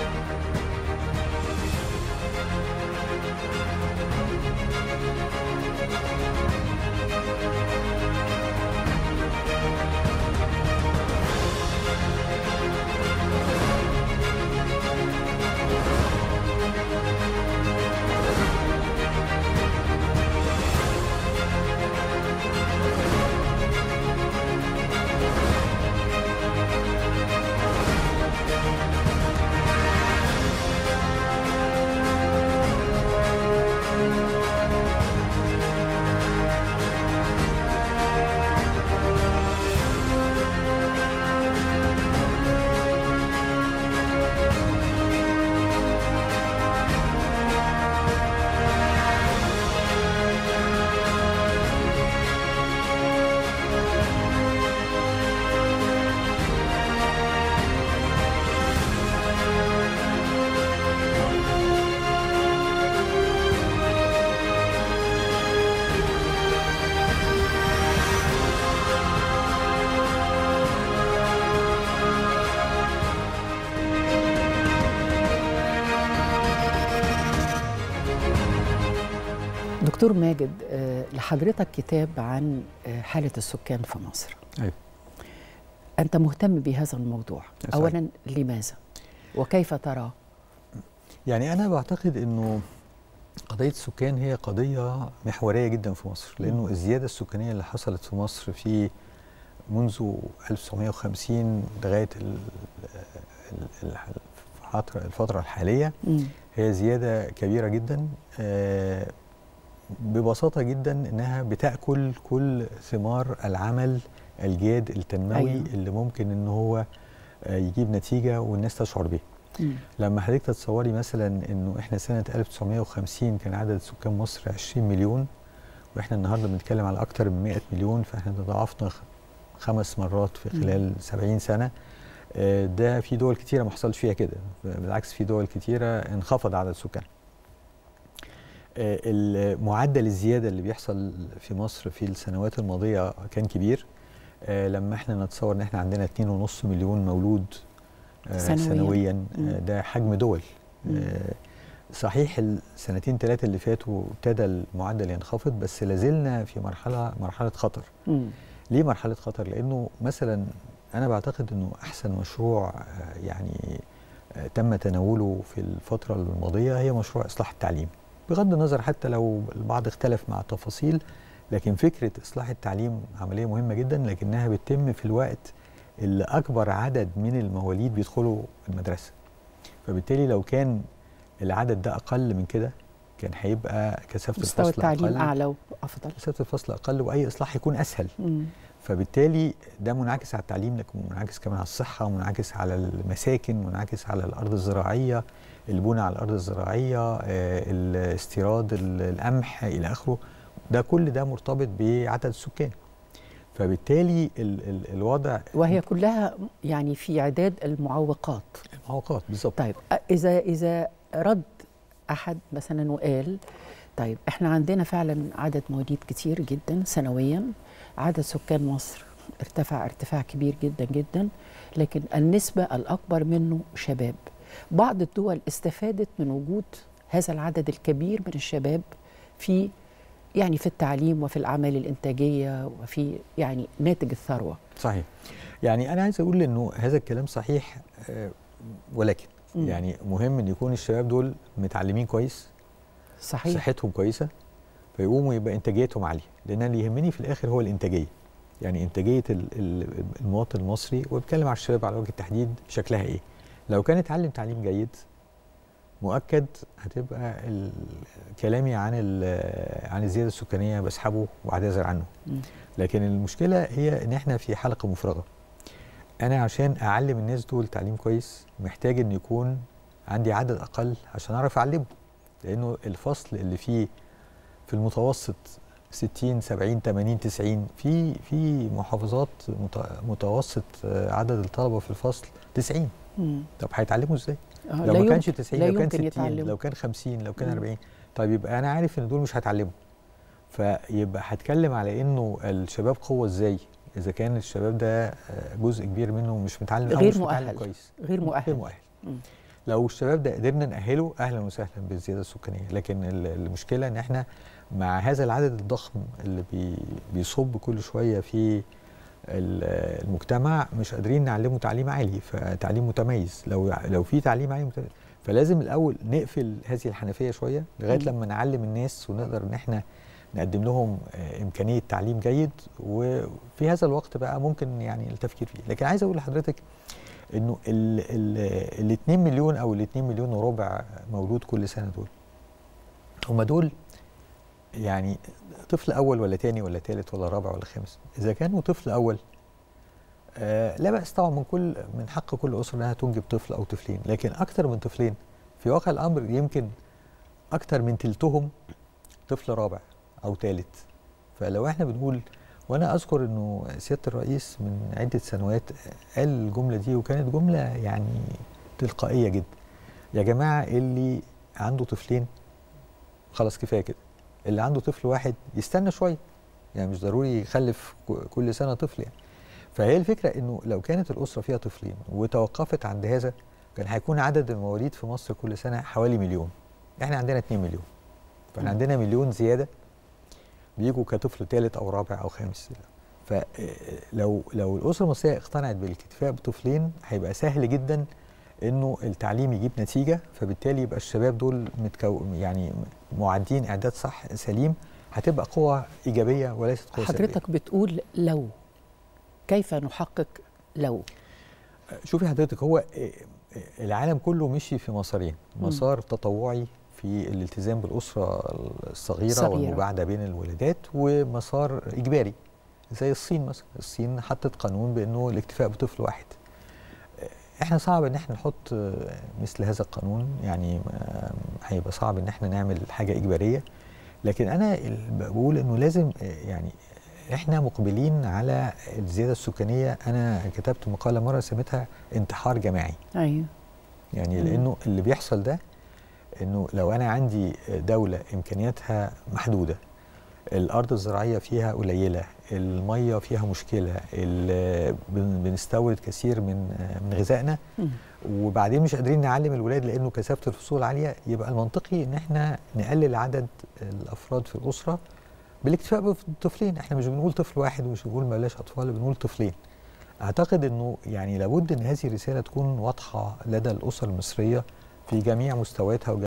دكتور ماجد آه، لحضرتك كتاب عن آه، حالة السكان في مصر أيوة. أنت مهتم بهذا الموضوع صحيح. أولا لماذا وكيف تراه يعني أنا بعتقد أنه قضية السكان هي قضية محورية جدا في مصر لأنه الزيادة السكانية اللي حصلت في مصر في منذ 1950 لغاية ال- ال- الفترة الفترة الحالية مم. هي زيادة كبيرة جدا آه، ببساطة جدا إنها بتأكل كل ثمار العمل الجاد التنموي أيوة. أيوة. اللي ممكن إن هو آه، يجيب نتيجة والناس تشعر بيه مم. لما حضرتك تتصوري مثلا إنه إحنا سنة 1950 كان عدد سكان مصر 20 مليون وإحنا النهاردة بنتكلم على أكتر من 100 مليون فإحنا تضاعفنا خ- خمس مرات في مم. خلال 70 سنة آه، ده في دول كتيرة ما حصلش فيها كده بالعكس في دول كتيرة انخفض عدد سكان آه، المعدل الزيادة اللي بيحصل في مصر في السنوات الماضية كان كبير آه، لما احنا نتصور ان احنا عندنا 2.5 مليون مولود آه، سنوياً. سنويا مم. آه، ده حجم دول مم. آه، صحيح السنتين ثلاثة اللي فاتوا ابتدى المعدل ينخفض بس لازلنا في مرحلة مرحلة خطر مم. ليه مرحلة خطر؟ لأنه مثلا أنا بعتقد أنه أحسن مشروع آه، يعني آه، تم تناوله في الفترة الماضية هي مشروع إصلاح التعليم بغض النظر حتى لو البعض اختلف مع التفاصيل لكن فكرة إصلاح التعليم عملية مهمة جدا لكنها بتتم في الوقت اللي أكبر عدد من المواليد بيدخلوا المدرسة فبالتالي لو كان العدد ده أقل من كده كان هيبقى كثافة مستوى الفصل التعليم أقل أعلى وأفضل كثافة الفصل أقل وأي إصلاح يكون أسهل مم. فبالتالي ده منعكس على التعليم لكن منعكس كمان على الصحة منعكس على المساكن منعكس على الأرض الزراعية البناء على الأرض الزراعية آه، الاستيراد ال- القمح إلى آخره ده كل ده مرتبط بعدد السكان فبالتالي ال ال الوضع وهي كلها يعني في عداد المعوقات معوقات بالظبط طيب أ- إذا إذا رد أحد مثلا وقال طيب إحنا عندنا فعلا عدد مواليد كتير جدا سنويا عدد سكان مصر ارتفع ارتفاع كبير جدا جدا لكن النسبة الأكبر منه شباب بعض الدول استفادت من وجود هذا العدد الكبير من الشباب في يعني في التعليم وفي الأعمال الإنتاجية وفي يعني ناتج الثروة صحيح يعني أنا عايز أقول إنه هذا الكلام صحيح آه، ولكن مم. يعني مهم إن يكون الشباب دول متعلمين كويس صحيح صحتهم كويسه فيقوموا يبقى انتاجيتهم عاليه لان اللي يهمني في الاخر هو الانتاجيه يعني انتاجيه ال- ال- المواطن المصري وبتكلم على الشباب على وجه التحديد شكلها ايه لو كان اتعلم تعليم جيد مؤكد هتبقى ال- كلامي عن ال- عن الزياده السكانيه بسحبه واعتذر عنه مم. لكن المشكله هي ان احنا في حلقه مفرغه انا عشان اعلم الناس دول تعليم كويس محتاج ان يكون عندي عدد اقل عشان اعرف اعلمه لانه الفصل اللي فيه في المتوسط 60 70 80 90 في في محافظات مت- متوسط آه، عدد الطلبه في الفصل 90 مم. طب هيتعلموا ازاي؟ آه، لو لا ما كانش يمكن- 90 لا لو كان يمكن 60 يتعلموا. لو كان 50 لو كان مم. 40 طيب يبقى انا عارف ان دول مش هتعلموا فيبقى هتكلم على انه الشباب قوه ازاي اذا كان الشباب ده آه، جزء كبير منه مش متعلم او غير مش متعلم مؤهل. كويس غير مؤهل غير مؤهل مم. لو الشباب ده قدرنا نأهله اهلا وسهلا بالزياده السكانيه لكن ال- المشكله ان احنا مع هذا العدد الضخم اللي بي بيصب كل شويه في ال- المجتمع مش قادرين نعلمه تعليم عالي فتعليم متميز لو لو في تعليم عالي متميز فلازم الاول نقفل هذه الحنفيه شويه لغايه مم. لما نعلم الناس ونقدر ان احنا نقدم لهم آه، امكانيه تعليم جيد وفي هذا الوقت بقى ممكن يعني التفكير فيه لكن عايز اقول لحضرتك انه ال ال ال 2 مليون او ال 2 مليون وربع مولود كل سنه دول هم دول يعني طفل اول ولا تاني ولا تالت ولا رابع ولا خامس اذا كانوا طفل اول آه لا باس طبعا من كل من حق كل اسره انها تنجب طفل او طفلين لكن اكتر من طفلين في واقع الامر يمكن اكتر من تلتهم طفل رابع او ثالث فلو احنا بنقول وانا اذكر انه سياده الرئيس من عده سنوات قال الجمله دي وكانت جمله يعني تلقائيه جدا يا جماعه اللي عنده طفلين خلاص كفايه كده اللي عنده طفل واحد يستنى شويه يعني مش ضروري يخلف ك- كل سنه طفل يعني فهي الفكره انه لو كانت الاسره فيها طفلين وتوقفت عند هذا كان هيكون عدد المواليد في مصر كل سنه حوالي مليون احنا عندنا 2 مليون فاحنا مم. عندنا مليون زياده بيجوا كطفل ثالث او رابع او خامس فلو لو الاسره المصريه اقتنعت بالاكتفاء بطفلين هيبقى سهل جدا انه التعليم يجيب نتيجه فبالتالي يبقى الشباب دول متكو يعني معدين اعداد صح سليم هتبقى قوه ايجابيه وليست قوه سلبيه حضرتك بتقول لو كيف نحقق لو شوفي حضرتك هو العالم كله مشي في مسارين مم. مسار تطوعي في الالتزام بالاسره الصغيره صغيرة. والمباعده بين الولادات ومسار اجباري زي الصين مثلا الصين حطت قانون بانه الاكتفاء بطفل واحد احنا صعب ان احنا نحط مثل هذا القانون يعني آه، هيبقى صعب ان احنا نعمل حاجه اجباريه لكن انا ال- بقول انه لازم آه، يعني احنا مقبلين على الزياده السكانيه انا كتبت مقاله مره سميتها انتحار جماعي ايوه يعني مم. لانه اللي بيحصل ده انه لو انا عندي دوله امكانياتها محدوده الارض الزراعيه فيها قليله الميه فيها مشكله ال- بن- بنستورد كثير من من غذائنا مم. وبعدين مش قادرين نعلم الولاد لانه كثافه الفصول عاليه يبقى المنطقي ان احنا نقلل عدد الافراد في الاسره بالاكتفاء بطفلين احنا مش بنقول طفل واحد ومش بنقول بلاش اطفال بنقول طفلين اعتقد انه يعني لابد ان هذه الرساله تكون واضحه لدى الاسر المصريه في جميع مستوياتها